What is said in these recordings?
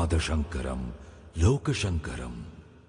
नादशङ्करं लोकशङ्करम्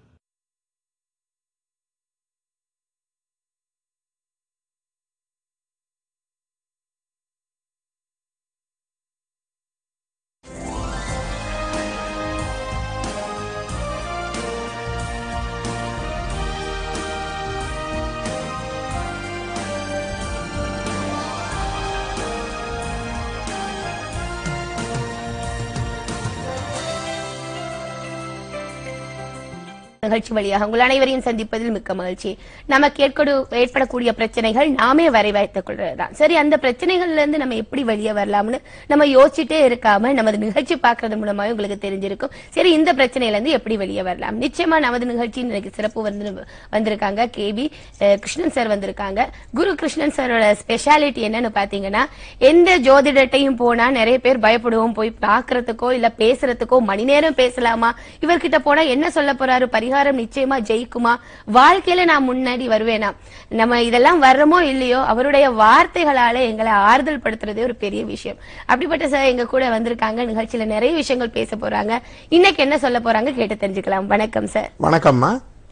நிகழ்ச்சி வழியாக உங்கள் அனைவரையும் சந்திப்பதில் மிக்க மகிழ்ச்சி நமக்கு ஏற்படு ஏற்படக்கூடிய பிரச்சனைகள் நாமே வரை வைத்துக் கொள்றதுதான் சரி அந்த பிரச்சனைகள்ல இருந்து நம்ம எப்படி வெளியே வரலாம்னு நம்ம யோசிச்சுட்டே இருக்காம நமது நிகழ்ச்சி பார்க்கறது மூலமா உங்களுக்கு தெரிஞ்சிருக்கும் சரி இந்த பிரச்சனையில இருந்து எப்படி வெளியே வரலாம் நிச்சயமா நமது நிகழ்ச்சி இன்னைக்கு சிறப்பு வந்து வந்திருக்காங்க கேபி கிருஷ்ணன் சார் வந்திருக்காங்க குரு கிருஷ்ணன் சாரோட ஸ்பெஷாலிட்டி என்னன்னு பாத்தீங்கன்னா எந்த ஜோதிடத்தையும் போனா நிறைய பேர் பயப்படுவோம் போய் பாக்குறதுக்கோ இல்ல பேசுறதுக்கோ மணி நேரம் பேசலாமா இவர்கிட்ட போனா என்ன சொல்ல போறாரு பரிகாரம் நிச்சயமா ஜெயிக்குமா வாழ்க்கையில நான் முன்னாடி வருவேனா நம்ம இதெல்லாம் வர்றோமோ இல்லையோ அவருடைய வார்த்தைகளால எங்களை ஆறுதல் படுத்துறதே ஒரு பெரிய விஷயம் அப்படிப்பட்ட சார் எங்க கூட வந்திருக்காங்க நிகழ்ச்சியில நிறைய விஷயங்கள் பேச போறாங்க இன்னைக்கு என்ன சொல்ல போறாங்க கேட்டு தெரிஞ்சுக்கலாம் வணக்கம் சார் வணக்கம்மா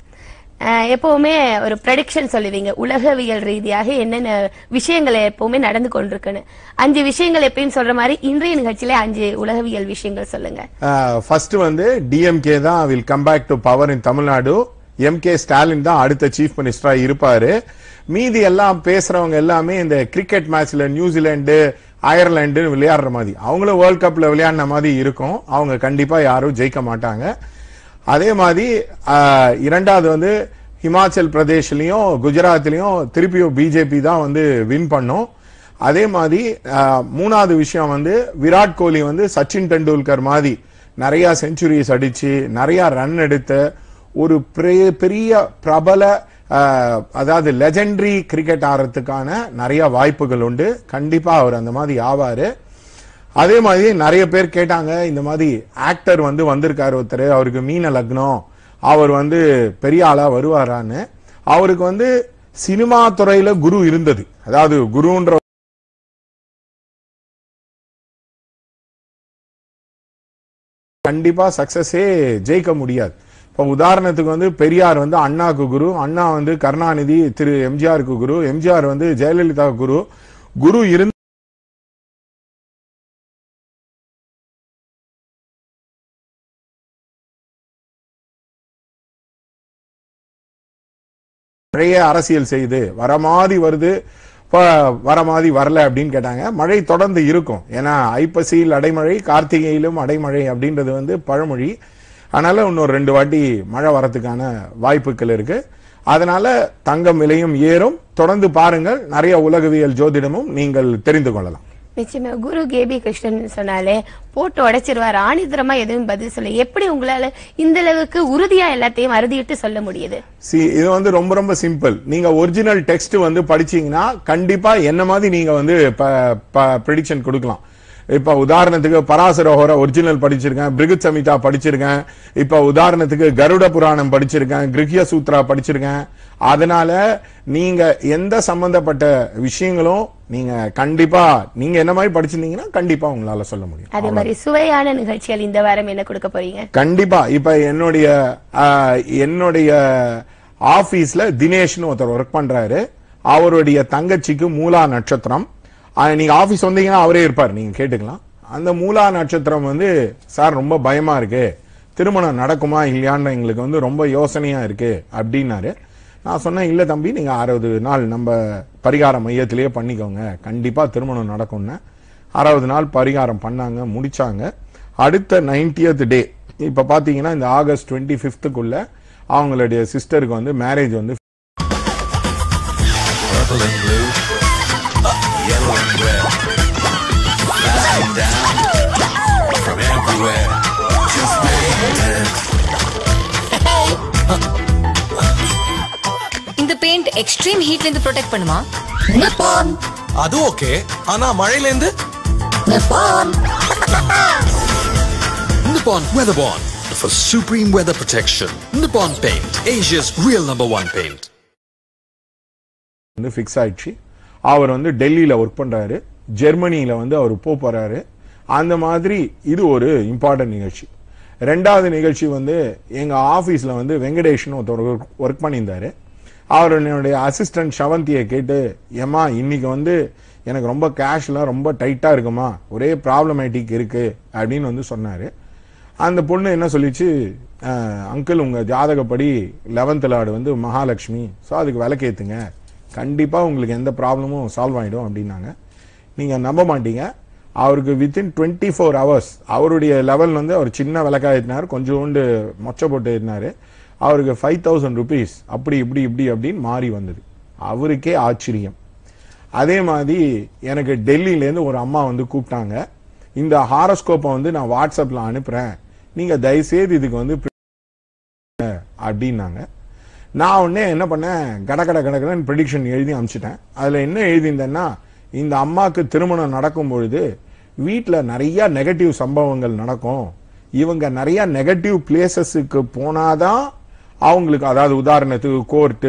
அஹ் எப்பவுமே ஒரு ப்ரெடிக்ஷன் சொல்லுவீங்க உலகவியல் ரீதியாக என்னென்ன விஷயங்கள் எப்பவுமே நடந்து கொண்டிருக்குன்னு அஞ்சு விஷயங்கள் எப்பயும் சொல்ற மாதிரி இன்றைய நிகழ்ச்சியில அஞ்சு உலகவியல் விஷயங்கள் சொல்லுங்க ஃபர்ஸ்ட் வந்து டிஎம்கே தான் will come back to power in Tamil Nadu MK Stalin தான் அடுத்த சீஃப் மினிஸ்டரா இருப்பாரு மீதி எல்லாம் பேசுறவங்க எல்லாமே இந்த கிரிக்கெட் மேட்ச்ல நியூசிலாந்து அயர்லாந்து விளையாடுற மாதிரி அவங்களும் வேர்ல்ட் கப்ல விளையாடின மாதிரி இருக்கும் அவங்க கண்டிப்பா யாரும் ஜெயிக்க மாட்டாங்க அதே மாதிரி ஆஹ், இரண்டாவது வந்து ஹிமாச்சல் பிரதேஷ்லயும் குஜராத்லயும் திருப்பியும் பிஜேபி தான் வந்து வின் பண்ணும் அதே மாதிரி ஆஹ், மூணாவது விஷயம் வந்து விராட் கோலி வந்து சச்சின் டெண்டுல்கர் மாதிரி நிறைய செஞ்சுரிஸ் அடிச்சு நிறைய ரன் எடுத்த ஒரு பெரிய- பெரிய பிரபல ஆஹ், அதாவது லெஜெண்டரி கிரிக்கெட் ஆடுறதுக்கான நிறைய வாய்ப்புகள் உண்டு கண்டிப்பா அவர் அந்த மாதிரி ஆவாரு அதே மாதிரி நிறைய பேர் கேட்டாங்க இந்த மாதிரி ஆக்டர் வந்து வந்திருக்காரு ஒருத்தர் அவருக்கு மீன லக்னம் அவர் வந்து பெரிய ஆளா வருவாரான்னு அவருக்கு வந்து சினிமா துறையில குரு இருந்தது அதாவது குருன்ற கண்டிப்பா சக்சஸே ஜெயிக்க முடியாது இப்போ உதாரணத்துக்கு வந்து பெரியார் வந்து அண்ணாக்கு குரு அண்ணா வந்து கருணாநிதி திரு எம்ஜிஆருக்கு குரு எம்ஜிஆர் வந்து ஜெயலலிதா குரு குரு இருந்து நிறைய அரசியல் செய்து வர மாதிரி வருது இப்ப வர மாதிரி வரல அப்படின்னு கேட்டாங்க மழை தொடர்ந்து இருக்கும் ஏன்னா ஐப்பசியில் அடைமழை கார்த்திகையிலும் அடைமழை அப்படின்றது வந்து பழமொழி அதனால இன்னொரு ரெண்டு வாட்டி மழை வரதுக்கான வாய்ப்புகள் இருக்கு அதனால தங்கம் விலையும் ஏறும் தொடர்ந்து பாருங்கள் நிறைய உலகவியல் ஜோதிடமும் நீங்கள் தெரிந்து கொள்ளலாம் நிச்சயமா குரு கேபி கிருஷ்ணன் சொன்னாலே போட்டு உடைச்சிருவார் ஆணித்தரமா எதுவும் பதில் சொல்ல எப்படி உங்களால இந்த அளவுக்கு உறுதியா எல்லாத்தையும் அறுதிட்டு சொல்ல முடியுது சி இது வந்து ரொம்ப ரொம்ப சிம்பிள் நீங்க ஒரிஜினல் டெக்ஸ்ட் வந்து படிச்சீங்கன்னா கண்டிப்பா என்ன மாதிரி நீங்க வந்து ப்ரெடிக்ஷன் கொடுக்கலாம் இப்ப உதாரணத்துக்கு பராசரோகர ஒரிஜினல் படிச்சிருக்கேன் பிருகுத் சமிதா படிச்சிருக்கேன் இப்ப உதாரணத்துக்கு கருட புராணம் படிச்சிருக்கேன் கிருஹ்ய சூத்ரா படிச்சிருக்கேன் அதனால நீங்க எந்த சம்பந்தப்பட்ட விஷயங்களும் நீங்க கண்டிப்பா நீங்க என்ன மாதிரி படிச்சிருந்தீங்கன்னா கண்டிப்பா உங்களால சொல்ல முடியும் அதே மாதிரி சுவையான நிகழ்ச்சிகள் இந்த வாரம் என்ன கொடுக்க போறீங்க கண்டிப்பா இப்ப என்னுடைய ஆஹ், என்னுடைய ஆபீஸ்ல தினேஷ்னு ஒருத்தர் ஒர்க் பண்றாரு அவருடைய தங்கச்சிக்கு மூலா நட்சத்திரம் ஆஹ், நீங்க ஆபீஸ் வந்தீங்கன்னா அவரே இருப்பார் நீங்க கேட்டுக்கலாம் அந்த மூலா நட்சத்திரம் வந்து சார் ரொம்ப பயமா இருக்கு திருமணம் நடக்குமா இல்லையான்னு எங்களுக்கு வந்து ரொம்ப யோசனையா இருக்கு அப்படின்னாரு நான் சொன்னேன் இல்ல தம்பி நீங்க அறுபது நாள் நம்ம பரிகார மையத்திலேயே பண்ணிக்கோங்க கண்டிப்பா திருமணம் நடக்கும்னு அறுபது நாள் பரிகாரம் பண்ணாங்க முடிச்சாங்க அடுத்த 90th டே இப்ப பாத்தீங்கன்னா இந்த ஆகஸ்ட் டுவெண்ட்டி ஃபிஃப்த்துக்குள்ள அவங்களுடைய சிஸ்டருக்கு வந்து மேரேஜ் வந்து Purple and blue, yellow and red, flying down from everywhere. Just wait. இந்த பெயிண்ட் எக்ஸ்ட்ரீம் ஹீட்ல இருந்து ப்ரொடெக்ட் பண்ணுமா அது ஓகே ஆனா மழையில இருந்து Nippon Weatherbond for supreme weather protection. Nippon Paint, Asia's real number one paint. வந்து ஃபிக்ஸ் ஆயிடுச்சு அவர் வந்து டெல்லியில ஒர்க் பண்றாரு ஜெர்மனியில வந்து அவர் போக போறாரு அந்த மாதிரி இது ஒரு இம்பார்ட்டன்ட் நிகழ்ச்சி ரெண்டாவது நிகழ்ச்சி வந்து எங்க ஆபீஸ்ல வந்து வெங்கடேஷ்னு ஒருத்தர் ஒர்க் பண்ணியிருந்தாரு அவர் என்னுடைய அசிஸ்டன்ட் ஷவந்தியை கேட்டு ஏமா இன்னைக்கு வந்து எனக்கு ரொம்ப கேஷ்லாம் ரொம்ப டைட்டா இருக்குமா ஒரே ப்ராப்ளமேட்டிக் இருக்கு அப்படின்னு வந்து சொன்னாரு அந்த பொண்ணு என்ன சொல்லிச்சு அங்கிள் உங்க ஜாதகப்படி லெவன்த் லார்டு வந்து மகாலட்சுமி ஸோ அதுக்கு விளக்கேத்துங்க கண்டிப்பா உங்களுக்கு எந்த ப்ராப்ளமும் சால்வ் ஆயிடும் அப்படின்னாங்க நீங்க நம்ப மாட்டீங்க அவருக்கு வித்தின் டுவெண்ட்டி ஃபோர் ஹவர்ஸ் அவருடைய லெவல் வந்து அவர் சின்ன விளக்காயிட்டினார் கொஞ்சோண்டு மொச்ச போட்டு இருந்தாரு அவருக்கு ஃபைவ் தௌசண்ட் ருபீஸ் அப்படி இப்படி இப்படி அப்படின்னு மாறி வந்தது அவருக்கே ஆச்சரியம் அதே மாதிரி எனக்கு டெல்லியிலேருந்து ஒரு அம்மா வந்து கூப்பிட்டாங்க இந்த ஹாரோஸ்கோப்பை வந்து நான் வாட்ஸ்அப்ல அனுப்புறேன் நீங்க தயவுசெய்து இதுக்கு வந்து அப்படின்னாங்க நான் உடனே என்ன பண்ணேன் கட கட கடகடன்னு ப்ரெடிக்ஷன் எழுதி அனுப்பிச்சிட்டேன் அதுல என்ன எழுதியிருந்தேன்னா இந்த அம்மாக்கு திருமணம் நடக்கும் பொழுது வீட்டுல நிறைய நெகட்டிவ் சம்பவங்கள் நடக்கும் இவங்க நிறைய நெகட்டிவ் பிளேசஸுக்கு போனாதான் அவங்களுக்கு அதாவது உதாரணத்துக்கு கோர்ட்டு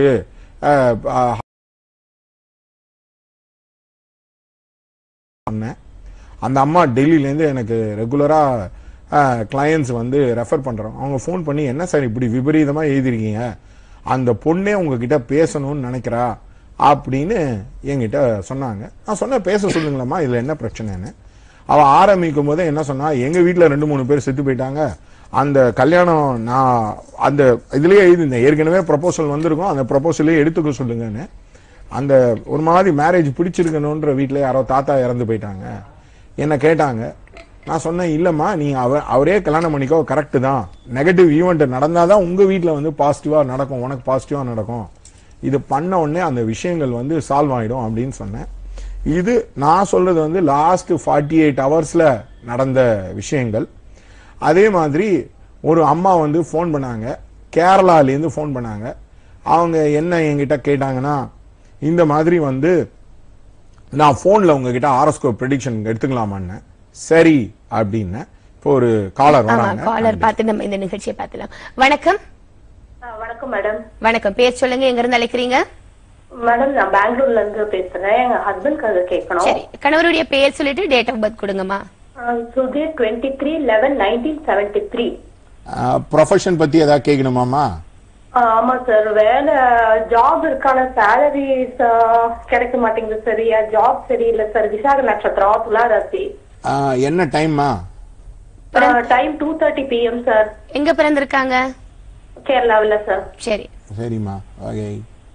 பண்ணேன் அந்த அம்மா டெல்லியிலேருந்து எனக்கு ரெகுலராக கிளையன்ஸ் வந்து ரெஃபர் பண்ணுறோம் அவங்க ஃபோன் பண்ணி என்ன சார் இப்படி விபரீதமாக எழுதிருக்கீங்க அந்த பொண்ணே உங்ககிட்ட பேசணும்னு நினைக்கிறா அப்படின்னு என்கிட்ட சொன்னாங்க நான் சொன்னேன் பேச சொல்லுங்களேம்மா இதில் என்ன பிரச்சனைன்னு அவள் ஆரம்பிக்கும் போதே என்ன சொன்னா எங்கள் வீட்டில் ரெண்டு மூணு பேர் செத்து போயிட்டாங்க அந்த கல்யாணம் நான் அந்த இதுலயே எழுதியிருந்தேன் ஏற்கனவே ப்ரப்போசல் வந்திருக்கும் அந்த ப்ரப்போசலே எடுத்துக்க சொல்லுங்கன்னு அந்த ஒரு மாதிரி மேரேஜ் பிடிச்சிருக்கணுன்ற வீட்டில் யாரோ தாத்தா இறந்து போயிட்டாங்க என்ன கேட்டாங்க நான் சொன்னேன் இல்லைம்மா நீ அவ அவரே கல்யாணம் பண்ணிக்கோ கரெக்டு தான் நெகட்டிவ் ஈவெண்ட் நடந்தாதான் உங்க வீட்டில் வந்து பாசிட்டிவாக நடக்கும் உனக்கு பாசிட்டிவாக நடக்கும் இது பண்ண உடனே அந்த விஷயங்கள் வந்து சால்வ் ஆயிடும் அப்படின்னு சொன்னேன் இது நான் சொல்றது வந்து லாஸ்ட் ஃபார்ட்டி எயிட் ஹவர்ஸ்ல நடந்த விஷயங்கள் அதே மாதிரி ஒரு அம்மா வந்து ஃபோன் பண்ணாங்க கேரளாலேருந்து ஃபோன் பண்ணாங்க அவங்க என்ன என்கிட்ட கேட்டாங்கன்னா இந்த மாதிரி வந்து நான் ஃபோனில் உங்ககிட்ட ஆரோஸ்கோப் ப்ரெடிக்ஷன் எடுத்துக்கலாமான்னு சரி அப்படின்னு இப்போ ஒரு காலர் ஆமா வராங்க காலர் பார்த்து நம்ம இந்த நிகழ்ச்சியை பார்த்துலாம் வணக்கம் ஆ, வணக்கம் மேடம் வணக்கம் பேர் சொல்லுங்க எங்க இருந்து அழைக்கிறீங்க மேடம் நான் பெங்களூர்ல இருந்து பேசுறேன் எங்க ஹஸ்பண்ட்காக கேட்கணும் சரி கணவருடைய பெயர் சொல்லிட்டு டேட் ஆஃப் பர்த் கொடுங்கம்மா ஆ, Sudheer twenty three eleven nineteen seventy three profession பத்தி ஏதாவது கேட்கணுமாமா ஆமா சார் வேலை ஜாப் இருக்கான சேலரிஸ் கிடைக்க மாட்டேங்குது சரியா ஜாப் சரியில்லை சார் விசாக நட்சத்திரம் துலா ராசி ஆஹ், என்ன டைம்மா time two thirty PM sir எங்க பிறந்திருக்காங்க கேரளாவில் சார் சரி சரிம்மா ஓகே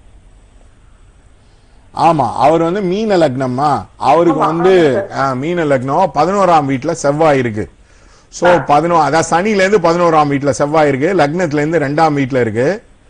ஆமா அவர் வந்து மீன லக்னம்மா அவருக்கு வந்து ஆஹ், மீன லக்னம் பதினோராம் வீட்டுல செவ்வாய் இருக்கு சோ பதினோ அதான் சனில இருந்து பதினோராம் வீட்டுல செவ்வாய் இருக்கு லக்னத்துல இருந்து ரெண்டாம் வீட்டுல இருக்கு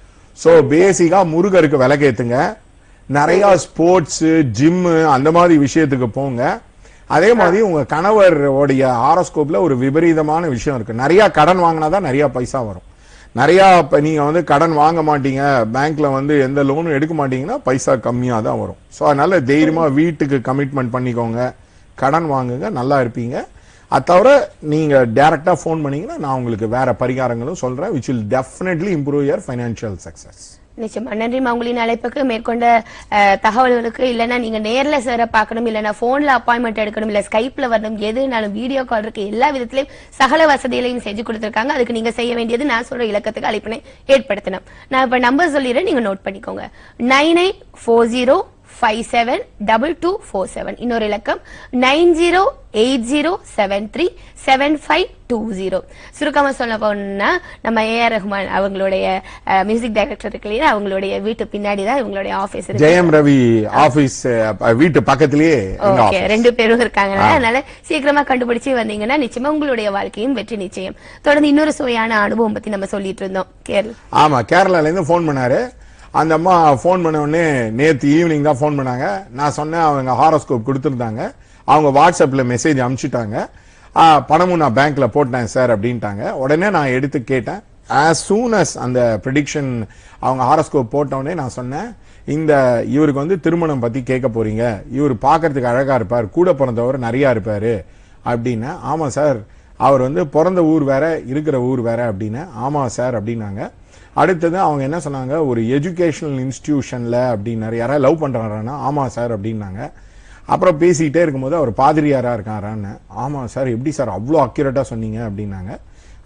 சோ பேசிக்கா முருகருக்கு விளக்கேத்துங்க நிறைய ஸ்போர்ட்ஸ் ஜிம்மு அந்த மாதிரி விஷயத்துக்கு போங்க அதே மாதிரி உங்க கணவருடைய ஆரோஸ்கோப்ல ஒரு விபரீதமான விஷயம் இருக்கு நிறைய கடன் வாங்கினாதான் நிறைய பைசா வரும் நிறைய இப்ப நீங்க வந்து கடன் வாங்க மாட்டீங்க பேங்க்ல வந்து எந்த லோனும் எடுக்க மாட்டீங்கன்னா பைசா கம்மியா தான் வரும் ஸோ அதனால தைரியமா வீட்டுக்கு கமிட்மெண்ட் பண்ணிக்கோங்க கடன் வாங்குங்க நல்லா இருப்பீங்க அது தவிர நீங்க டைரக்டா ஃபோன் பண்ணீங்கன்னா நான் உங்களுக்கு வேற பரிகாரங்களும் சொல்றேன் which will definitely improve your financial success நிச்சயமா நன்றிமா உங்களின் அழைப்புக்கு மேற்கொண்ட அஹ், தகவல்களுக்கு இல்லைன்னா நீங்க நேர்ல சேர பார்க்கணும் இல்லைன்னா போன்ல அப்பாயின்மெண்ட் எடுக்கணும் இல்ல ஸ்கைப்ல வரணும் எதுனாலும் வீடியோ கால் இருக்கு எல்லா விதத்திலையும் சகல வசதிகளையும் செஞ்சு கொடுத்திருக்காங்க அதுக்கு நீங்க செய்ய வேண்டியது நான் சொல்ற இலக்கத்துக்கு அழைப்பினை ஏற்படுத்தணும் நான் இப்ப நம்பர் சொல்லிடுறேன் நீங்க நோட் பண்ணிக்கோங்க nine eight four zero five seven double two four seven இன்னொரு இலக்கம் nine zero eight zero seven three seven five two zero சுருக்கமா சொல்ல போனா நம்ம ஏஆர் ரஹ்மான் அவங்களுடைய மியூசிக் டைரக்டர் இருக்கு இல்லையா அவங்களுடைய வீட்டு பின்னாடி தான் இவங்களுடைய ஆபீஸ் இருக்கு ஜெயம் ரவி ஆபீஸ் அஹ், வீட்டு பக்கத்திலேயே எங்க ஓகே ஆபீஸ் ரெண்டு பேரும் இருக்காங்க அதனால சீக்கிரமா கண்டுபிடிச்சு வந்தீங்கன்னா நிச்சயமா உங்களுடைய வாழ்க்கையும் வெற்றி நிச்சயம் தொடர்ந்து இன்னொரு சுவையான அனுபவம் பத்தி நம்ம சொல்லிட்டு இருந்தோம் கேரள ஆமா கேரளால இருந்து ஃபோன் பண்ணாரு அந்த அம்மா ஃபோன் பண்ண உடனே நேத்து ஈவினிங் தான் ஃபோன் பண்ணாங்க நான் சொன்னேன் அவங்க ஹாரோஸ்கோப் கொடுத்துருந்தாங்க அவங்க வாட்ஸ்அப்ல மெசேஜ் அனுப்பிச்சிட்டாங்க ஆ, பணமும் நான் பேங்க்ல போட்டேன் சார் அப்படின்ட்டாங்க உடனே நான் எடுத்து கேட்டேன் ஆஸ் சூன் அஸ் அந்த ப்ரிடிக்ஷன் அவங்க ஹாரோஸ்கோப் போட்ட உடனே நான் சொன்னேன் இந்த இவருக்கு வந்து திருமணம் பத்தி கேட்க போறீங்க இவர் பார்க்கறதுக்கு அழகா இருப்பார் கூட பிறந்தவர் நிறைய இருப்பாரு அப்படின்னு ஆமா சார் அவர் வந்து பிறந்த ஊர் வேற இருக்கிற ஊர் வேற அப்படின்னு ஆமா சார் அப்படின்னாங்க அடுத்தது அவங்க என்ன சொன்னாங்க ஒரு எஜுகேஷனல் இன்ஸ்டிடியூஷன்ல அப்படின்னாரு யாராவது லவ் பண்றாரான்னா ஆமா சார் அப்படின்னாங்க அப்புறம் பேசிக்கிட்டே இருக்கும்போது அவர் பாதிரியாரா இருக்காரான்னு ஆமா சார் எப்படி சார் அவ்வளோ அக்யூரேட்டா சொன்னீங்க அப்படின்னாங்க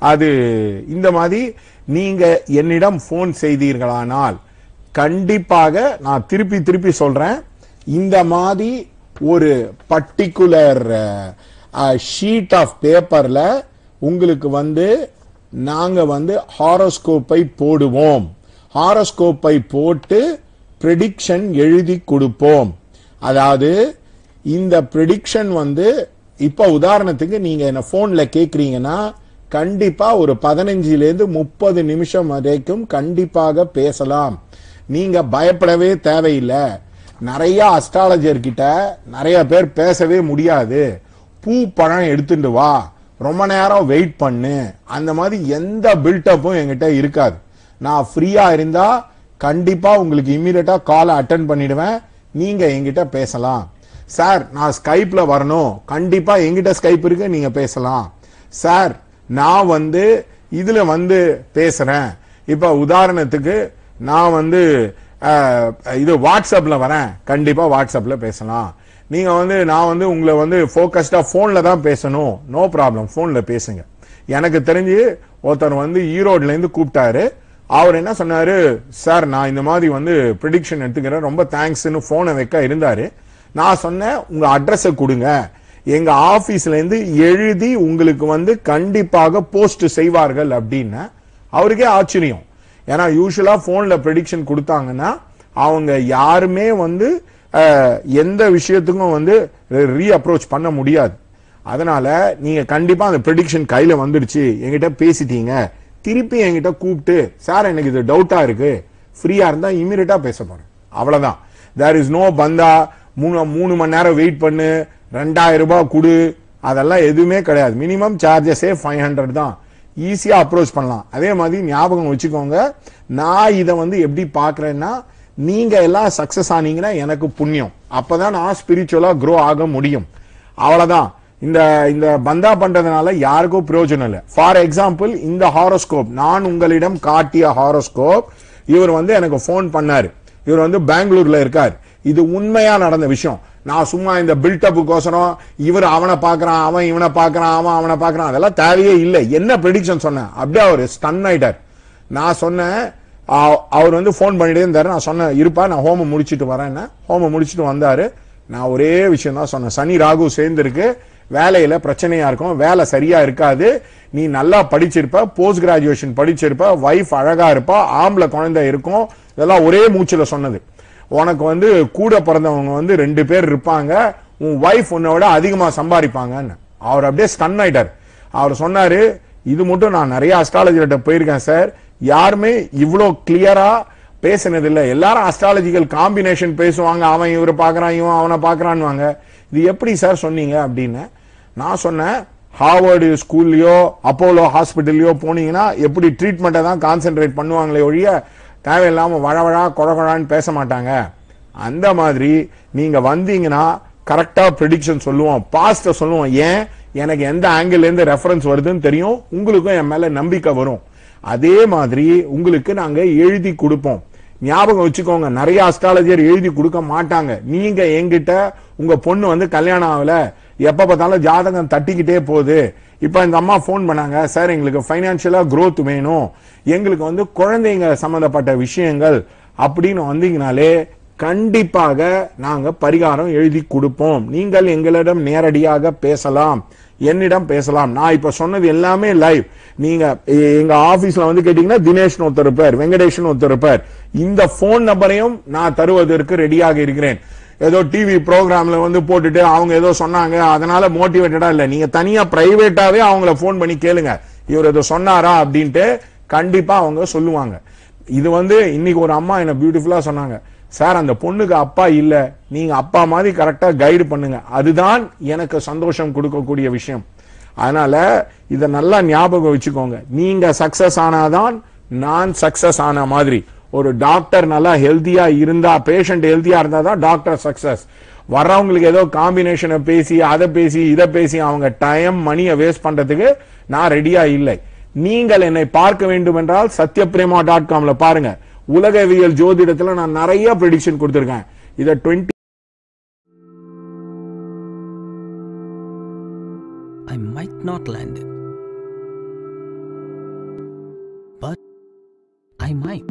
அது இந்த மாதிரி நீங்க என்னிடம் ஃபோன் செய்தீர்களானால் கண்டிப்பாக நான் திருப்பி திருப்பி சொல்றேன் இந்த மாதிரி ஒரு பர்டிகுலர் ஷீட் ஆஃப் பேப்பர்ல உங்களுக்கு வந்து நாங்க வந்து ஹாரோஸ்கோப்பை போடுவோம் ஹாரோஸ்கோப்பை போட்டு ப்ரெடிக்ஷன் எழுதி கொடுப்போம் அதாவது இந்த ப்ரெடிக்ஷன் வந்து இப்ப உதாரணத்துக்கு நீங்க என்ன போன்ல கேக்குறீங்கன்னா கண்டிப்பா ஒரு பதினஞ்சுல இருந்து முப்பது நிமிஷம் வரைக்கும் கண்டிப்பாக பேசலாம் நீங்க பயப்படவே தேவையில்லை நிறைய அஸ்ட்ராலஜர் கிட்ட நிறைய பேர் பேசவே முடியாது பூ பழம் எடுத்துட்டு வா ரொம்ப நேரம் வெயிட் பண்ணு அந்த மாதிரி எந்த பில்டப்பும் என்கிட்ட இருக்காது நான் ஃப்ரீயா இருந்தா கண்டிப்பா உங்களுக்கு இம்மீடியட்டா காலை அட்டன் பண்ணிடுவேன் நீங்க என்கிட்ட பேசலாம் சார் நான் ஸ்கைப்ல வரணும் கண்டிப்பா என்கிட்ட ஸ்கைப் இருக்கு நீங்க பேசலாம் சார் நான் வந்து இதுல வந்து பேசுறேன் இப்ப உதாரணத்துக்கு நான் வந்து அஹ், இது வாட்ஸ்அப்ல வரேன் கண்டிப்பா வாட்ஸ்அப்ல பேசலாம் நீங்க வந்து நான் வந்து உங்களை வந்து ஃபோக்கஸ்டா போன்ல தான் பேசணும் நோ ப்ராப்ளம் போன்ல பேசுங்க எனக்கு தெரிஞ்சு ஒருத்தர் வந்து ஈரோட்ல இருந்து கூப்பிட்டாரு அவர் என்ன சொன்னாரு சார் நான் இந்த மாதிரி வந்து ப்ரிடிக்ஷன் எடுத்துக்கிறேன் ரொம்ப தேங்க்ஸ்னு போனை வைக்க இருந்தாரு நான் சொன்னேன் உங்க அட்ரஸை கொடுங்க எங்க ஆபீஸ்ல இருந்து எழுதி உங்களுக்கு வந்து கண்டிப்பாக போஸ்ட் செய்வார்கள் அப்படின்னு அவருக்கே ஆச்சரியம் ஏன்னா யூஸ்வலா போன்ல ப்ரெடிக்ஷன் கொடுத்தாங்கன்னா அவங்க யாருமே வந்து அஹ், எந்த விஷயத்துக்கும் வந்து ரீ அப்ரோச் பண்ண முடியாது அதனால நீங்க கண்டிப்பா அந்த ப்ரெடிக்ஷன் கையில வந்துடுச்சு என்கிட்ட பேசிட்டீங்க திருப்பி என்கிட்ட கூப்பிட்டு சார் எனக்கு இது டவுட்டா இருக்கு ஃப்ரீயா இருந்தா இமீடியட்டா பேச போறேன் அவ்வளவுதான் தேர் இஸ் நோ பந்தா மூணு மூணு மணி நேரம் வெயிட் பண்ணு ரெண்டாயிரம் ரூபாய் கொடு அதெல்லாம் எதுவுமே கிடையாது மினிமம் சார்ஜஸே ஃபைவ் ஹண்ட்ரட் தான் ஈஸியா அப்ரோச் பண்ணலாம் அதே மாதிரி ஞாபகம் வச்சுக்கோங்க நான் இதை வந்து எப்படி பார்க்கறேன்னா நீங்க எல்லாம் சக்சஸ் ஆனீங்கன்னா எனக்கு புண்ணியம் அப்பதான் நான் ஸ்பிரிச்சுவலா grow ஆக முடியும் அவ்வளவுதான் இந்த இந்த பந்தா பண்றதுனால யாருக்கும் பிரயோஜனம் இல்லை ஃபார் எக்ஸாம்பிள் இந்த ஹாரோஸ்கோப் நான் உங்களிடம் காட்டிய ஹாரோஸ்கோப் இவர் வந்து எனக்கு ஃபோன் பண்ணாரு இவர் வந்து பெங்களூர்ல இருக்கார் இது உண்மையா நடந்த விஷயம் நான் சும்மா இந்த பில்டப்புக்கோசரம் இவர் அவனை பார்க்கறான் அவன் இவனை பார்க்கறான் அவன் அவனை பார்க்கறான் அதெல்லாம் தேவையே இல்லை என்ன ப்ரெடிக்ஷன் சொன்னேன் அப்படியே அவர் ஸ்டன் ஆயிட்டார் நான் சொன்னேன் அ- அவர் வந்து ஃபோன் பண்ணிட்டே இருந்தாரு நான் சொன்னேன் இருப்பா நான் ஹோமம் முடிச்சிட்டு வரேன்னா ஹோமம் முடிச்சிட்டு வந்தாரு நான் ஒரே விஷயம் தான் சொன்னேன் சனி ராகு சேர்ந்திருக்கு வேலையில பிரச்சனையா இருக்கும் வேலை சரியா இருக்காது நீ நல்லா படிச்சிருப்ப போஸ்ட் கிராஜுவேஷன் படிச்சிருப்ப வைஃப் அழகா இருப்பா ஆம்பளை குழந்தை இருக்கும் இதெல்லாம் ஒரே மூச்சுல சொன்னது உனக்கு வந்து கூட பிறந்தவங்க வந்து ரெண்டு பேர் இருப்பாங்க உன் வைஃப் உன்னை விட அதிகமா சம்பாதிப்பாங்கன்னு அவர் அப்படியே ஸ்டன் ஆயிட்டார் அவர் சொன்னாரு இது மட்டும் நான் நிறைய அஸ்ட்ராலஜர்கிட்ட போயிருக்கேன் சார் யாருமே இவ்வளோ கிளியரா பேசினது இல்ல எல்லாரும் அஸ்ட்ராலஜிக்கல் காம்பினேஷன் பேசுவாங்க அவன் இவரை பார்க்கறான் இவன் அவனை பார்க்கறான்வாங்க இது எப்படி சார் சொன்னீங்க அப்படின்னு நான் சொன்னேன் ஹார்வர்டு ஸ்கூல்லையோ அப்போலோ ஹாஸ்பிட்டல்லையோ போனீங்கன்னா எப்படி ட்ரீட்மெண்ட்டை தான் கான்சென்ட்ரேட் பண்ணுவாங்களே ஒழிய தேவையில்லாம வழவழா கொழகொழான்னு பேச மாட்டாங்க அந்த மாதிரி நீங்க வந்தீங்கன்னா கரெக்டா ப்ரெடிக்ஷன் சொல்லுவோம் பாஸ்ட சொல்லுவோம் ஏன் எனக்கு எந்த ஆங்கிள் இருந்து ரெஃபரன்ஸ் வருதுன்னு தெரியும் உங்களுக்கும் என் மேல நம்பிக்கை வரும் அதே மாதிரி உங்களுக்கு நாங்க எழுதி கொடுப்போம் ஞாபகம் வச்சுக்கோங்க நிறைய அஸ்ட்ராலஜர் எழுதி கொடுக்க மாட்டாங்க நீங்க என்கிட்ட உங்க பொண்ணு வந்து கல்யாணம் ஆகல எப்ப பார்த்தாலும் ஜாதகம் தட்டிக்கிட்டே போகுது இப்ப இந்த அம்மா ஃபோன் பண்ணாங்க சார் எங்களுக்கு ஃபைனான்சியலா growth வேணும் எங்களுக்கு வந்து குழந்தைங்க சம்பந்தப்பட்ட விஷயங்கள் அப்படின்னு வந்தீங்கனாலே கண்டிப்பாக நாங்க பரிகாரம் எழுதி கொடுப்போம் நீங்கள் எங்களிடம் நேரடியாக பேசலாம் என்னிடம் பேசலாம் நான் இப்ப சொன்னது எல்லாமே லைவ் நீங்க எ- எங்க ஆபீஸ்ல வந்து கேட்டீங்கன்னா தினேஷ்னு ஒருத்தர் இருப்பார் வெங்கடேஷ்னு ஒருத்தர் இருப்பார் இந்த போன் நம்பரையும் நான் தருவதற்கு ரெடியாக இருக்கிறேன் ஏதோ டிவி ப்ரோக்ராம்ல வந்து போட்டுட்டு அவங்க ஏதோ சொன்னாங்க அதனால மோட்டிவேட்டடா இல்ல நீங்க தனியா பிரைவேட்டாவே அவங்கள ஃபோன் பண்ணி கேளுங்க இவர் ஏதோ சொன்னாரா அப்படின்ட்டு கண்டிப்பா அவங்க சொல்லுவாங்க இது வந்து இன்னைக்கு ஒரு அம்மா என்ன பியூட்டிஃபுல்லா சொன்னாங்க சார் அந்த பொண்ணுக்கு அப்பா இல்ல நீங்க அப்பா மாதிரி கரெக்டா கைடு பண்ணுங்க அதுதான் எனக்கு சந்தோஷம் கொடுக்கக்கூடிய விஷயம் அதனால இத நல்லா ஞாபகம் வச்சுக்கோங்க நீங்க சக்சஸ் ஆனாதான் நான் சக்சஸ் ஆன மாதிரி ஒரு டாக்டர் நல்லா ஹெல்தியா இருந்தா பேஷண்ட் ஹெல்தியா இருந்தா தான் டாக்டர் சக்சஸ் வர்றவங்களுக்கு ஏதோ காம்பினேஷனை பேசி அதை பேசி இதை பேசி அவங்க டைம் மணியை வேஸ்ட் பண்றதுக்கு நான் ரெடியா இல்லை நீங்கள் என்னை பார்க்க வேண்டும் என்றால் சத்யபிரேமா டாட் காம்ல பாருங்க உலகவியல் ஜோதிடத்துல நான் நிறைய ப்ரெடிக்ஷன் கொடுத்திருக்கேன் இதை twenty I might not land it. I might.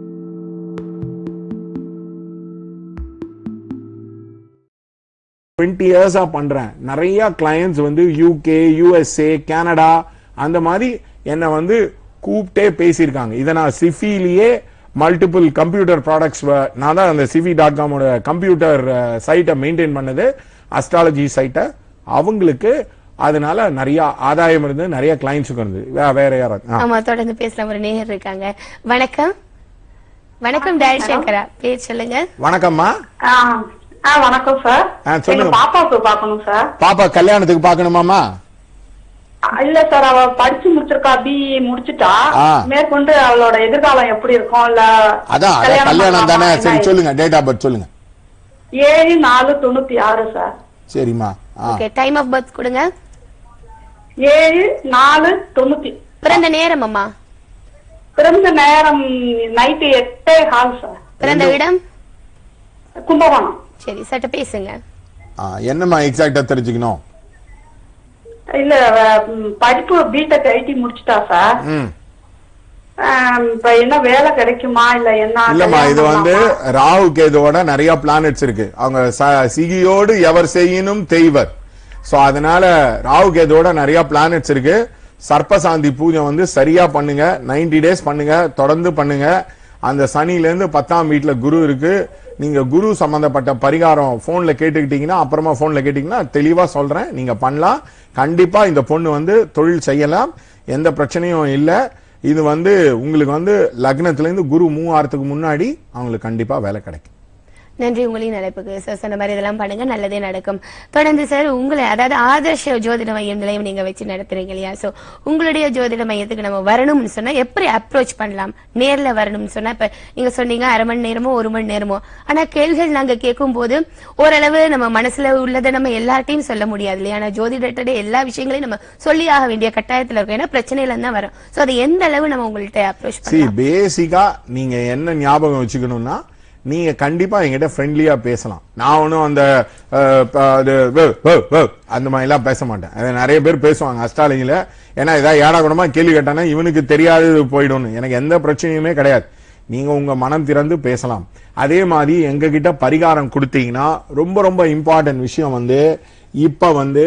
Twenty இயர்ஸா பண்றேன் நிறைய கிளையன்ஸ் வந்து யூகே யூஎஸ்ஏ கனடா அந்த மாதிரி என்னை வந்து கூப்பிட்டே பேசியிருக்காங்க இதை நான் சிஃபிலேயே மல்டிபிள் கம்ப்யூட்டர் ப்ராடக்ட்ஸ் நான் தான் அந்த சிஃபி டாட் காமோட கம்ப்யூட்டர் சைட்டை மெயின்டைன் பண்ணது அஸ்ட்ராலஜி சைட்டை அவங்களுக்கு அதனால நிறைய ஆதாயம் இருந்து நிறைய கிளைண்ட்ஸுக்கு இருந்து வே- வேற யாராவது ஆ. ஆமா தொடர்ந்து பேசலாம் ஒரு நேயர் இருக்காங்க வணக்கம் வணக்கம் டேல் சங்கரா பேர் சொல்லுங்க வணக்கம்மா ஆ ஆ, வணக்கம் சார் ஆ, சொல்லுங்க. எங்க பாப்பாவுக்கு பார்க்கணும் சார் பாப்பா கல்யாணத்துக்கு பார்க்கணுமாமா ஆ, இல்ல சார் அவ படிச்சு முடிச்சிருக்கா பிஇ முடிச்சிட்டா ஆ. மேற்கொண்டு அவளோட எதிர்காலம் எப்படி இருக்கும் இல்ல அதான் அதான் கல்யாணம் கல்யாணம் தானே பண்ணலாமா, சரி என்ன? சொல்லுங்க டேட் ஆஃப் பர்த் சொல்லுங்க ஏழு நாலு தொண்ணூத்தி ஆறு சார் சரிம்மா ஆ ஓகே டைம் ஆஃப் பர்த் கொடுங்க ஏழு நாலு தொண்ணூத்தி பிறந்த நேரம் அம்மா பிறந்த நேரம் நைட்டு எட்டே ஹால் சார் பிறந்த இடம் கும்பகோணம் சரி சட்ட பேசுங்க ஆ, என்னம்மா எக்ஸாக்டா தெரிஞ்சுக்கணும் இல்ல அவ, ம், படிப்பு பிடெக் ஐடி முடிச்சிட்டா சார் ம் ஆம், இப்ப என்ன வேலை கிடைக்குமா இல்ல என்ன இல்லம்மா கல்யாணம் இது வந்து பண்ணலாமா? ராகு கேதுவோட நிறைய பிளானட்ஸ் இருக்கு அவங்க ச- சிகியோடு எவர் செய்யினும் தெய்வர் சோ அதனால ராகு கேதுவோட நிறைய பிளானட்ஸ் இருக்கு சர்ப்பசாந்தி பூஜை வந்து சரியா பண்ணுங்க 90 டேஸ் பண்ணுங்க தொடர்ந்து பண்ணுங்க அந்த சனில இருந்து பத்தாம் வீட்டுல குரு இருக்கு நீங்க குரு சம்பந்தப்பட்ட பரிகாரம் போன்ல கேட்டுக்கிட்டீங்கன்னா அப்புறமா போன்ல கேட்டீங்கன்னா தெளிவா சொல்றேன் நீங்க பண்ணலாம் கண்டிப்பா இந்த பொண்ணு வந்து தொழில் செய்யலாம் எந்த பிரச்சனையும் இல்லை இது வந்து உங்களுக்கு வந்து லக்னத்துல இருந்து குரு மூவ் ஆறதுக்கு முன்னாடி அவங்களுக்கு கண்டிப்பா வேலை கிடைக்கும் நன்றி உங்களின் அழைப்புக்கு சார் சொன்ன மாதிரி இதெல்லாம் பண்ணுங்க நல்லதே நடக்கும் தொடர்ந்து சார் உங்களை அதாவது ஆதர்ஷ ஜோதிட மையம் நிலையம் நீங்க வச்சு நடத்துறீங்க இல்லையா சோ உங்களுடைய ஜோதிட மையத்துக்கு நம்ம வரணும்னு சொன்னா எப்படி அப்ரோச் பண்ணலாம் நேர்ல வரணும்னு சொன்னா இப்ப நீங்க சொன்னீங்க அரை மணி நேரமோ ஒரு மணி நேரமோ ஆனா கேள்விகள் நாங்க கேட்கும் போது ஓரளவு நம்ம மனசுல உள்ளதை நம்ம எல்லார்ட்டையும் சொல்ல முடியாது இல்லையா ஆனா ஜோதிடத்தோட எல்லா விஷயங்களையும் நம்ம சொல்லி ஆக வேண்டிய கட்டாயத்துல இருக்கும் ஏன்னா பிரச்சனையில தான் வரும் சோ அது எந்த அளவு நம்ம உங்கள்ட்ட அப்ரோச் சி பண்ணலாம் பேசிக்கா நீங்க என்ன ஞாபகம் வச்சுக்கணும்னா நீங்க கண்டிப்பா என்கிட்ட ஃப்ரெண்ட்லியா பேசலாம் நான் ஒன்றும் அந்த அஹ், ப- அது, வ, வ, வ, அந்த மாதிரி எல்லாம் பேச மாட்டேன் அது நிறைய பேர் பேசுவாங்க அஸ்ட்ராலஜில ஏன்னா ஏதாவது ஏடா கூடமா கேள்வி கேட்டானா இவனுக்கு தெரியாதது போயிடும்னு எனக்கு எந்த பிரச்சனையுமே கிடையாது நீங்க உங்க மனம் திறந்து பேசலாம் அதே மாதிரி எங்க கிட்ட பரிகாரம் கொடுத்தீங்கன்னா ரொம்ப ரொம்ப இம்பார்ட்டன்ட் விஷயம் வந்து இப்ப வந்து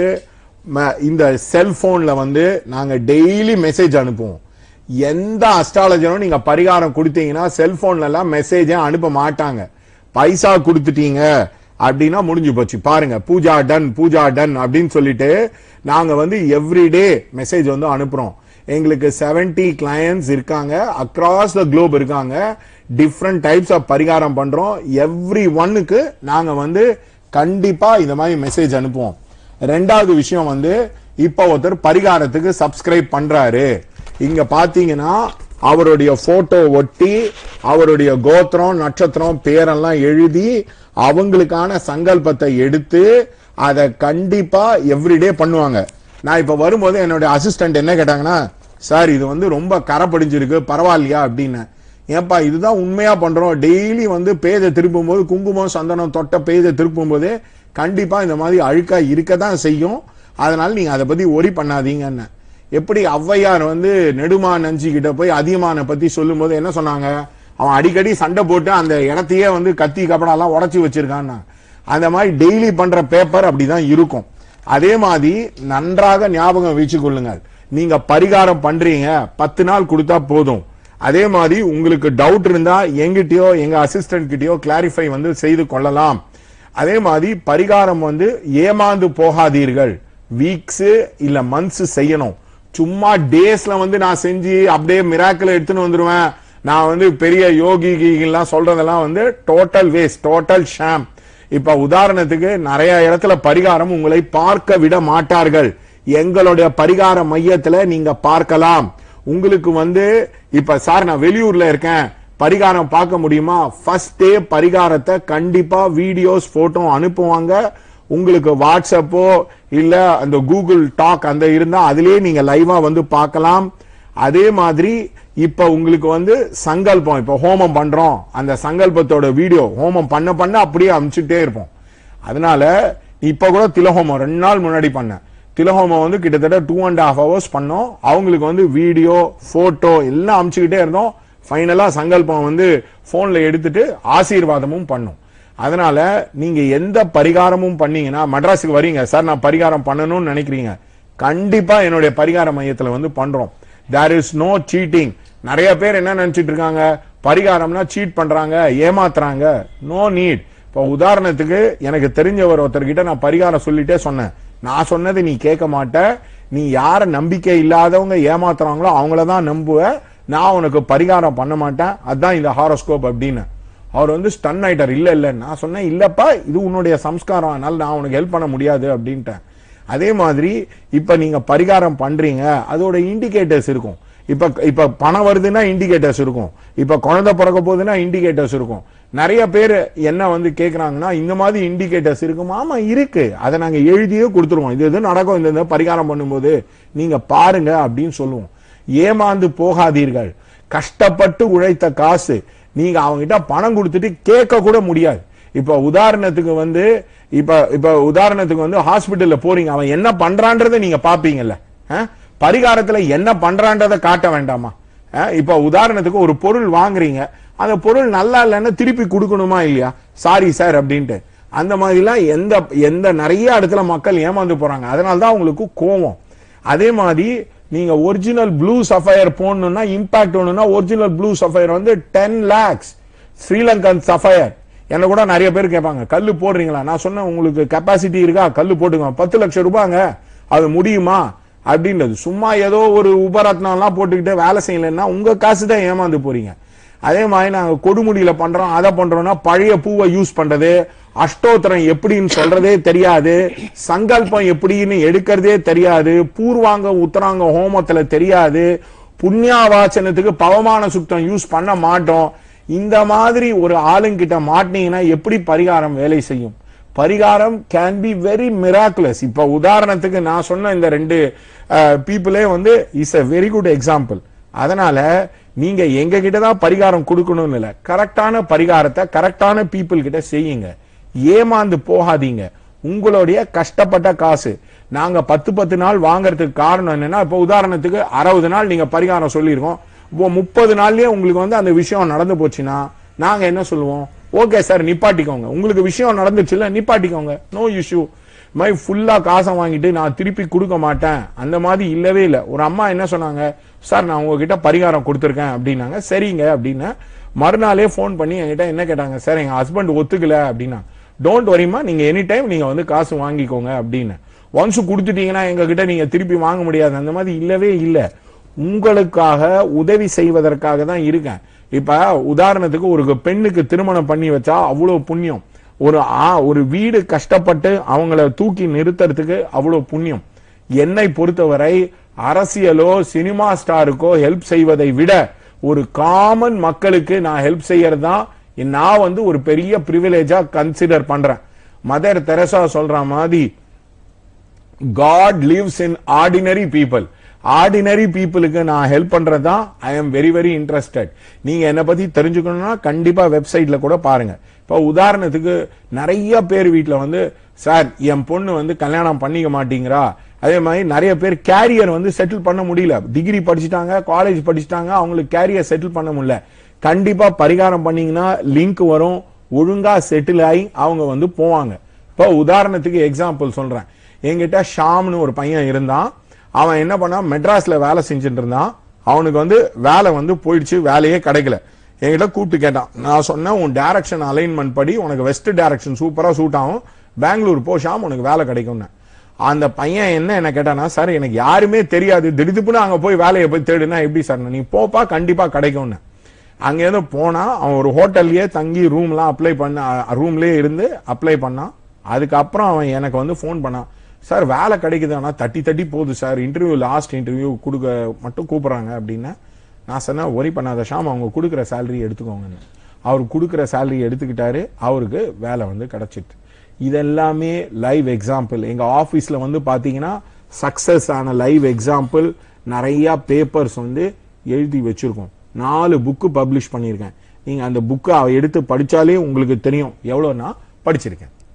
ம- இந்த செல்போன்ல வந்து நாங்க டெய்லி மெசேஜ் அனுப்புவோம் எந்த அஸ்ட்ராலஜரும் நீங்க பரிகாரம் கொடுத்தீங்கன்னா செல்போன்ல எல்லாம் மெசேஜே அனுப்ப மாட்டாங்க பைசா கொடுத்துட்டீங்க அப்படின்னா முடிஞ்சு போச்சு பாருங்க பூஜா டன் பூஜா டன் அப்படின்னு சொல்லிட்டு நாங்க வந்து எவ்ரிடே மெசேஜ் வந்து அனுப்புறோம் எங்களுக்கு 70 கிளையன்ஸ் இருக்காங்க அக்ராஸ் த குளோப் இருக்காங்க டிஃப்ரெண்ட் டைப்ஸ் ஆஃப் பரிகாரம் பண்றோம் எவ்ரி ஒன்னுக்கு நாங்க வந்து கண்டிப்பா இந்த மாதிரி மெசேஜ் அனுப்புவோம் ரெண்டாவது விஷயம் வந்து இப்ப ஒருத்தர் பரிகாரத்துக்கு சப்ஸ்கிரைப் பண்றாரு இங்க பாத்தீங்கன்னா அவருடைய போட்டோ ஒட்டி அவருடைய கோத்திரம் நட்சத்திரம் பேரெல்லாம் எழுதி அவங்களுக்கான சங்கல்பத்தை எடுத்து அதை கண்டிப்பா எவ்ரிடே பண்ணுவாங்க நான் இப்ப வரும்போது என்னுடைய அசிஸ்டன்ட் என்ன கேட்டாங்கன்னா சார் இது வந்து ரொம்ப கரை படிஞ்சிருக்கு பரவாயில்லையா அப்படின்னு ஏன்பா இதுதான் உண்மையா பண்றோம் டெய்லி வந்து பேஜை திருப்பும் போது குங்குமம் சந்தனம் தொட்ட பேஜை திருப்பும் போது கண்டிப்பா இந்த மாதிரி அழுக்கா இருக்க தான் செய்யும் அதனால நீங்க அதை பத்தி ஒரி பண்ணாதீங்கன்னு எப்படி ஔவையார் வந்து நெடுமா நஞ்சி கிட்ட போய் அதியமானை பத்தி சொல்லும்போது என்ன சொன்னாங்க அவன் அடிக்கடி சண்டை போட்டு அந்த இடத்தையே வந்து கத்தி கப்படாலாம் உடைச்சி வச்சிருக்கான்னா அந்த மாதிரி டெய்லி பண்ற பேப்பர் அப்படிதான் இருக்கும் அதே மாதிரி நன்றாக ஞாபகம் வச்சுக்கொள்ளுங்கள் நீங்க பரிகாரம் பண்றீங்க பத்து நாள் கொடுத்தா போதும் அதே மாதிரி உங்களுக்கு டவுட் இருந்தா எங்கிட்டயோ எங்க அசிஸ்டன்ட் கிட்டயோ கிளாரிஃபை வந்து செய்து கொள்ளலாம் அதே மாதிரி பரிகாரம் வந்து ஏமாந்து போகாதீர்கள் வீக்ஸ் இல்ல மந்த்ஸ் செய்யணும் சும்மா டேஸ்ல வந்து நான் செஞ்சு அப்படியே மிராக்கிள் எடுத்துன்னு வந்துருவேன் நான் வந்து பெரிய யோகி கீகிலாம் சொல்றதெல்லாம் வந்து டோட்டல் வேஸ்ட் டோட்டல் ஷாம் இப்ப உதாரணத்துக்கு நிறைய இடத்துல பரிகாரம் உங்களை பார்க்க விட மாட்டார்கள் எங்களுடைய பரிகார மையத்துல நீங்க பார்க்கலாம் உங்களுக்கு வந்து இப்ப சார் நான் வெளியூர்ல இருக்கேன் பரிகாரம் பார்க்க முடியுமா ஃபர்ஸ்ட் டே பரிகாரத்தை கண்டிப்பா வீடியோஸ் போட்டோ அனுப்புவாங்க உங்களுக்கு வாட்ஸ்அப்போ இல்ல அந்த கூகுள் டாக் அந்த இருந்தா அதுலயே நீங்க லைவா வந்து பார்க்கலாம் அதே மாதிரி இப்ப உங்களுக்கு வந்து சங்கல்பம் இப்ப ஹோமம் பண்றோம் அந்த சங்கல்பத்தோட வீடியோ ஹோமம் பண்ண பண்ண அப்படியே அனுப்பிச்சுட்டே இருப்போம் அதனால இப்ப கூட திலஹோமம் ரெண்டு நாள் முன்னாடி பண்ணேன் திலஹோமம் வந்து கிட்டத்தட்ட டூ அண்ட் ஹாஃப் ஹவர்ஸ் பண்ணோம் அவங்களுக்கு வந்து வீடியோ போட்டோ எல்லாம் அனுப்பிச்சுக்கிட்டே இருந்தோம் ஃபைனலா சங்கல்பம் வந்து போன்ல எடுத்துட்டு ஆசீர்வாதமும் பண்ணும் அதனால நீங்க எந்த பரிகாரமும் பண்ணீங்கன்னா மெட்ராஸுக்கு வரீங்க சார் நான் பரிகாரம் பண்ணணும்னு நினைக்கிறீங்க கண்டிப்பா என்னுடைய பரிகார மையத்துல வந்து பண்றோம் தேர் இஸ் நோ சீட்டிங் நிறைய பேர் என்ன நினைச்சிட்டு இருக்காங்க பரிகாரம்னா சீட் பண்றாங்க ஏமாத்துறாங்க நோ நீட் இப்போ உதாரணத்துக்கு எனக்கு தெரிஞ்சவர் ஒருத்தர்கிட்ட நான் பரிகாரம் சொல்லிட்டே சொன்னேன் நான் சொன்னது நீ கேட்க மாட்ட நீ யார நம்பிக்கை இல்லாதவங்க ஏமாத்துறாங்களோ அவங்கள தான் நம்புவ நான் உனக்கு பரிகாரம் பண்ண மாட்டேன் அதான் இந்த ஹாரோஸ்கோப் அப்படின்னு அவர் வந்து ஸ்டன் ஆயிட்டார் இல்ல இல்ல நான் சொன்னேன் இல்லப்பா இது உன்னுடைய சம்ஸ்காரம் அதனால நான் உனக்கு ஹெல்ப் பண்ண முடியாது அப்படின்ட்டேன் அதே மாதிரி இப்ப நீங்க பரிகாரம் பண்றீங்க அதோட இண்டிகேட்டர்ஸ் இருக்கும் இப்ப இப்ப பணம் வருதுன்னா இண்டிகேட்டர்ஸ் இருக்கும் இப்ப குழந்தை பிறக்க போகுதுன்னா இண்டிகேட்டர்ஸ் இருக்கும் நிறைய பேர் என்ன வந்து கேக்குறாங்கன்னா இந்த மாதிரி இண்டிகேட்டர்ஸ் இருக்குமா ஆமா இருக்கு அதை நாங்க எழுதியே கொடுத்துருவோம் இது இது நடக்கும் இந்த இந்த பரிகாரம் பண்ணும்போது நீங்க பாருங்க அப்படின்னு சொல்லுவோம் ஏமாந்து போகாதீர்கள் கஷ்டப்பட்டு உழைத்த காசு நீங்க அவங்ககிட்ட பணம் கொடுத்துட்டு கேட்க கூட முடியாது இப்ப உதாரணத்துக்கு வந்து இப்ப இப்ப உதாரணத்துக்கு வந்து ஹாஸ்பிட்டல்ல போறீங்க அவன் என்ன பண்றான்றதை நீங்க பாப்பீங்கல்ல அஹ்? பரிகாரத்துல என்ன பண்றான்றதை காட்ட வேண்டாமா அஹ்? இப்ப உதாரணத்துக்கு ஒரு பொருள் வாங்குறீங்க அந்த பொருள் நல்லா இல்லைன்னா திருப்பி கொடுக்கணுமா இல்லையா சாரி சார் அப்படின்ட்டு அந்த மாதிரிலாம் எந்த எந்த நிறைய இடத்துல மக்கள் ஏமாந்து போறாங்க அதனால தான் உங்களுக்கு கோவம் அதே மாதிரி நீங்க ஒரிஜினல் ப்ளூ சஃபயர் போடணும்னா இம்பாக்ட் ஒண்ணுனா ஒரிஜினல் ப்ளூ சஃபயர் வந்து டென் லேக்ஸ் ஸ்ரீலங்கன் சஃபயர் என்ன கூட நிறைய பேர் கேட்பாங்க கல்லு போடுறீங்களா நான் சொன்னேன் உங்களுக்கு கெப்பாசிட்டி இருக்கா கல்லு போட்டுக்கோங்க பத்து லட்சம் ரூபாங்க அது முடியுமா அப்படின்றது சும்மா ஏதோ ஒரு உபரத்னம்லாம் போட்டுக்கிட்டு வேலை செய்யலைன்னா உங்க காசு தான் ஏமாந்து போறீங்க அதே மாதிரி நாங்க கொடுமுடியில பண்றோம் அதை பண்றோம்னா பழைய பூவை யூஸ் பண்றது அஷ்டோத்திரம் எப்படின்னு சொல்றதே தெரியாது சங்கல்பம் எப்படின்னு எடுக்கிறதே தெரியாது பூர்வாங்க உத்தராங்க ஹோமத்துல தெரியாது புண்ணியாவாச்சனத்துக்கு பவமான சுத்தம் யூஸ் பண்ண மாட்டோம் இந்த மாதிரி ஒரு ஆளுங்கிட்ட மாட்டினீங்கன்னா எப்படி பரிகாரம் வேலை செய்யும் பரிகாரம் கேன் பி வெரி மிராக்குலஸ் இப்ப உதாரணத்துக்கு நான் சொன்ன இந்த ரெண்டு பீப்புளே வந்து is a very good example அதனால நீங்க எங்க கிட்ட தான் பரிகாரம் கொடுக்கணும்னு இல்ல கரெக்டான பரிகாரத்தை கரெக்டான பீப்புள் கிட்ட செய்யுங்க ஏமாந்து போகாதீங்க உங்களுடைய கஷ்டப்பட்ட காசு நாங்க பத்து பத்து நாள் வாங்குறதுக்கு காரணம் என்னன்னா இப்ப உதாரணத்துக்கு அறுபது நாள் நீங்க பரிகாரம் சொல்லியிருக்கோம் இப்போ முப்பது நாள்லயே உங்களுக்கு வந்து அந்த விஷயம் நடந்து போச்சுன்னா நாங்க என்ன சொல்லுவோம் ஓகே சார் நிப்பாட்டிக்கோங்க உங்களுக்கு விஷயம் நடந்துச்சுல்ல நிப்பாட்டிக்கோங்க நோ இஷ்யூ மாதிரி ஃபுல்லா காசை வாங்கிட்டு நான் திருப்பி கொடுக்க மாட்டேன் அந்த மாதிரி இல்லவே இல்லை ஒரு அம்மா என்ன சொன்னாங்க சார் நான் உங்ககிட்ட பரிகாரம் கொடுத்துருக்கேன் அப்படின்னாங்க சரிங்க அப்படின்னு மறுநாளே ஃபோன் பண்ணி என்கிட்ட என்ன கேட்டாங்க சார் எங்க ஹஸ்பண்ட் ஒத்துக்கல அப்படின்னா டோன்ட் வரிமா நீங்க எனி டைம் நீங்க வந்து காசு வாங்கிக்கோங்க அப்படின்னு ஒன்ஸ் கொடுத்துட்டீங்கன்னா எங்க கிட்ட நீங்க திருப்பி வாங்க முடியாது அந்த மாதிரி இல்லவே இல்லை உங்களுக்காக உதவி செய்வதற்காக தான் இருக்கேன் இப்ப உதாரணத்துக்கு ஒரு பெண்ணுக்கு திருமணம் பண்ணி வச்சா அவ்வளவு புண்ணியம் ஒரு ஆ- ஒரு வீடு கஷ்டப்பட்டு அவங்கள தூக்கி நிறுத்துறதுக்கு அவ்வளவு புண்ணியம் என்னை பொறுத்தவரை அரசியலோ சினிமா ஸ்டாருக்கோ ஹெல்ப் செய்வதை விட ஒரு காமன் மக்களுக்கு நான் ஹெல்ப் செய்யறது தான் நான் வந்து ஒரு பெரிய பிரிவிலேஜா கன்சிடர் பண்றேன் மதர் தெரசா சொல்ற மாதிரி God lives in ordinary people ordinary பீப்புளுக்கு நான் ஹெல்ப் பண்றது தான் I am very very interested நீங்க என்ன பத்தி தெரிஞ்சுக்கணும்னா கண்டிப்பா வெப்சைட்ல கூட பாருங்க இப்போ உதாரணத்துக்கு நிறைய பேர் வீட்ல வந்து சார் என் பொண்ணு வந்து கல்யாணம் பண்ணிக்க மாட்டீங்கிறா அதே மாதிரி நிறைய பேர் கேரியர் வந்து செட்டில் பண்ண முடியல டிகிரி படிச்சுட்டாங்க காலேஜ் படிச்சுட்டாங்க அவங்களுக்கு கேரியர் செட்டில் பண்ண முடியல கண்டிப்பா பரிகாரம் பண்ணீங்கன்னா லிங்க் வரும் ஒழுங்கா செட்டில் ஆகி அவங்க வந்து போவாங்க இப்போ உதாரணத்துக்கு எக்ஸாம்பிள் சொல்றேன் என்கிட்ட ஷாம்னு ஒரு பையன் இருந்தான் அவன் என்ன பண்ணான் மெட்ராஸ்ல வேலை செஞ்சுட்டு இருந்தான் அவனுக்கு வந்து வேலை வந்து போயிடுச்சு வேலையே கிடைக்கல என்கிட்ட கூப்பிட்டு கேட்டான் நான் சொன்னேன் உன் டைரக்ஷன் அலைன்மெண்ட் படி உனக்கு வெஸ்ட் டைரக்ஷன் சூப்பரா சூட் ஆகும் பெங்களூர் போ ஷாம் உனக்கு வேலை கிடைக்கும்னு அந்த பையன் என்ன என்ன கேட்டானா சார் எனக்கு யாருமே தெரியாது திடுதுப்புன்னு அங்க போய் வேலையை போய் தேடுனா எப்படி சார் நீ போப்பா கண்டிப்பா கிடைக்கும்னு அங்கேருந்து போனா அவன் ஒரு ஹோட்டல்லயே தங்கி ரூம்லாம் அப்ளை பண்ண ரூம்லயே இருந்து அப்ளை பண்ணான் அதுக்கப்புறம் அவன் எனக்கு வந்து ஃபோன் பண்ணான் சார் வேலை கிடைக்குது ஆனா தட்டி தட்டி போகுது சார் இன்டர்வியூ லாஸ்ட் இன்டர்வியூ கொடுக்க மட்டும் கூப்பிடுறாங்க அப்படின்னு நான் சொன்னேன் ஒரி பண்ணாத ஷாம் அவங்க கொடுக்குற சேலரி எடுத்துக்கோங்கன்னு அவர் கொடுக்குற சேலரி எடுத்துக்கிட்டாரு அவருக்கு வேலை வந்து கிடைச்சிட்டு இதெல்லாமே லைவ் எக்ஸாம்பிள் எங்க ஆபீஸ்ல வந்து பாத்தீங்கன்னா சக்சஸ் ஆன லைவ் எக்ஸாம்பிள் நிறைய பேப்பர்ஸ் வந்து எழுதி வச்சிருக்கோம் நாலு புக்கு பப்ளிஷ் பண்ணியிருக்கேன் நீங்க அந்த புக்கை எடுத்து படிச்சாலே உங்களுக்கு தெரியும் எவ்வளோனா படிச்சிருக்கேன்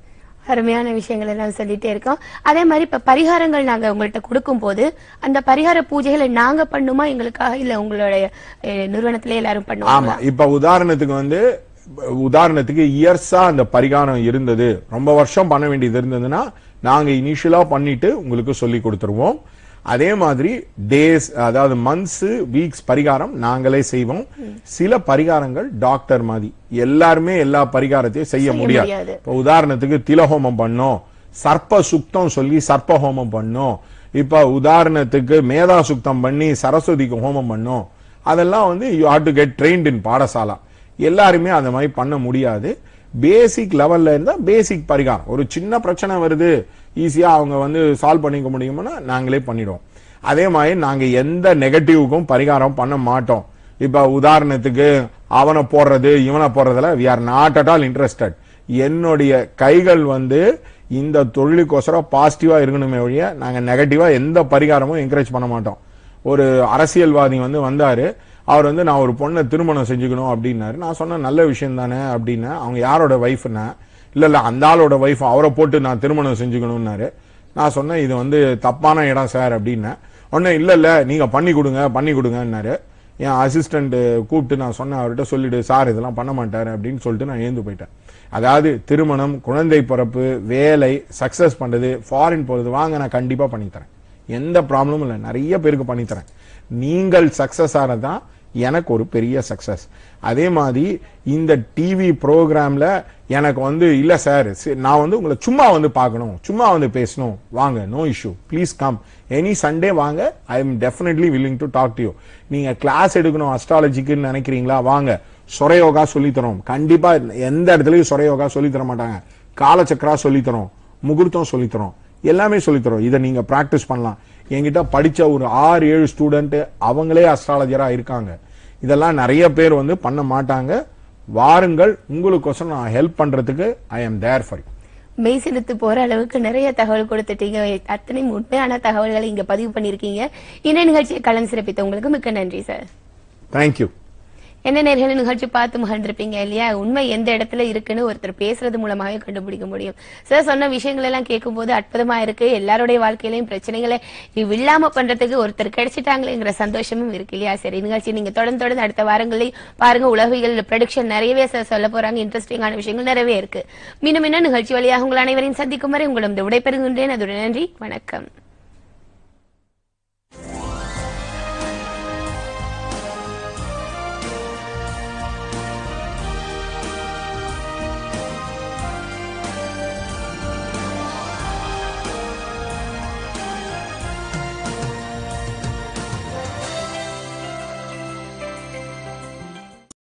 அருமையான விஷயங்கள் எல்லாம் சொல்லிட்டே இருக்கோம் அதே மாதிரி இப்ப பரிகாரங்கள் நாங்க உங்கள்ட்ட கொடுக்கும் போது அந்த பரிகார பூஜைகளை நாங்க பண்ணுமா எங்களுக்காக இல்ல உங்களுடைய அஹ், நிறுவனத்திலே எல்லாரும் ஆமா பண்ணுவாங்க இப்ப உதாரணத்துக்கு வந்து உதாரணத்துக்கு இயர்ஸா அந்த பரிகாரம் இருந்தது ரொம்ப வருஷம் பண்ண வேண்டியது இருந்ததுன்னா நாங்க இனிஷியலா பண்ணிட்டு உங்களுக்கு சொல்லி கொடுத்துருவோம் அதே மாதிரி டேஸ் அதாவது மந்த்ஸ் வீக்ஸ் பரிகாரம் நாங்களே செய்வோம் சில பரிகாரங்கள் டாக்டர் மாதிரி எல்லாருமே எல்லா பரிகாரத்தையும் செய்ய செய்ய முடியாது முடியாது. இப்ப உதாரணத்துக்கு திலஹோமம் பண்ணோம் சர்ப்ப சுக்தம் சொல்லி சர்ப்ப ஹோமம் பண்ணோம் இப்ப உதாரணத்துக்கு மேதா சுக்தம் பண்ணி சரஸ்வதிக்கு ஹோமம் பண்ணோம் அதெல்லாம் வந்து you have to get trained in பாடசாலா எல்லாருமே அந்த மாதிரி பண்ண முடியாது பேசிக் லெவல்ல இருந்தா பேசிக் பரிகாரம் ஒரு சின்ன பிரச்சனை வருது ஈஸியா அவங்க வந்து சால்வ் பண்ணிக்க முடியும்னா நாங்களே பண்ணிடுவோம் அதே மாதிரி நாங்க எந்த நெகட்டிவ்க்கும் பரிகாரம் பண்ண மாட்டோம் இப்ப உதாரணத்துக்கு அவனை போடுறது இவனை போடுறதுல we are not at all interested என்னுடைய கைகள் வந்து இந்த தொழிலுக்கோசரம் பாசிட்டிவா இருக்கணுமே ஒழிய நாங்க நெகட்டிவா எந்த பரிகாரமும் என்கரேஜ் பண்ண மாட்டோம் ஒரு அரசியல்வாதி வந்து வந்தாரு அவர் வந்து நான் ஒரு பொண்ணை திருமணம் செஞ்சுக்கணும் அப்படின்னாரு நான் சொன்னேன் நல்ல விஷயம் தானே அப்படின்னா அவங்க யாரோட ஒய்ஃப்னா இல்ல இல்ல அந்த ஆளோட ஒய்ஃப் அவரை போட்டு நான் திருமணம் செஞ்சுக்கணும்னாரு நான் சொன்னேன் இது வந்து தப்பான இடம் சார் அப்படின்னேன் உடனே இல்ல இல்ல நீங்க பண்ணி கொடுங்க பண்ணி கொடுங்கன்னாரு என் அசிஸ்டன்ட் கூப்பிட்டு நான் சொன்னேன் அவர்கிட்ட சொல்லிடு சார் இதெல்லாம் பண்ண மாட்டாரு அப்படின்னு சொல்லிட்டு நான் ஏந்து போயிட்டேன் அதாவது திருமணம் குழந்தை பிறப்பு வேலை சக்சஸ் பண்றது ஃபாரின் போறது வாங்க நான் கண்டிப்பா பண்ணி தரேன் எந்த ப்ராப்ளமும் இல்லை நிறைய பேருக்கு பண்ணி தரேன் நீங்கள் சக்சஸ் ஆனதான் எனக்கு ஒரு பெரிய சக்சஸ் அதே மாதிரி இந்த டிவி ப்ரோக்ராம்ல எனக்கு வந்து இல்ல சார் நான் வந்து உங்களை சும்மா வந்து பார்க்கணும் சும்மா வந்து பேசணும் வாங்க no issue please come any Sunday வாங்க I am definitely willing to talk to you நீங்க கிளாஸ் எடுக்கணும் அஸ்ட்ராலஜிக்குன்னு நினைக்கிறீங்களா வாங்க சொரயோகா சொல்லித் தரோம் கண்டிப்பா எந்த இடத்துலயும் சொரயோகா சொல்லித் தர மாட்டாங்க காலச்சக்கரா சொல்லித் தரோம் முகூர்த்தம் சொல்லித் தரோம் எல்லாமே சொல்லித் தரோம் இதை நீங்க பிராக்டிஸ் பண்ணலாம் என்கிட்ட படிச்ச ஒரு ஆறு ஏழு ஸ்டூடெண்ட் அவங்களே அஸ்ட்ராலஜரா இருக்காங்க இதெல்லாம் நிறைய பேர் வந்து பண்ண மாட்டாங்க வாருங்கள் உங்களுக்கோசரம் நான் ஹெல்ப் பண்றதுக்கு ஐ எம் தேர் ஃபார் மெய் சிலுத்து போற அளவுக்கு நிறைய தகவல் கொடுத்துட்டீங்க அத்தனை உண்மையான தகவல்களை இங்க பதிவு பண்ணிருக்கீங்க இந்த நிகழ்ச்சியை களம் சிறப்பித்த உங்களுக்கு மிக்க நன்றி சார் தேங்க்யூ என்ன நேர்கள் நிகழ்ச்சி பார்த்து மகிழ்ந்திருப்பீங்க இல்லையா உண்மை எந்த இடத்துல இருக்குன்னு ஒருத்தர் பேசுறது மூலமாவே கண்டுபிடிக்க முடியும் சார் சொன்ன விஷயங்கள் எல்லாம் கேட்கும்போது அற்புதமா இருக்கு எல்லாருடைய வாழ்க்கையிலயும் பிரச்சனைகளை இல்லாம பண்றதுக்கு ஒருத்தர் கிடைச்சிட்டாங்களேங்கிற சந்தோஷமும் இருக்கு இல்லையா சரி நிகழ்ச்சி நீங்க தொடர்ந்து தொடர்ந்து அடுத்த வாரங்களில் பாருங்க உலகியல் ப்ரொடக்ஷன் நிறையவே சார் சொல்ல போறாங்க இன்ட்ரெஸ்டிங்கான விஷயங்கள் நிறையவே இருக்கு மீண்டும் இன்னும் நிகழ்ச்சி வழியாக உங்கள் அனைவரையும் சந்திக்கும் வரை உங்களிடம் விடைபெறுகின்றேன் அதோட நன்றி வணக்கம்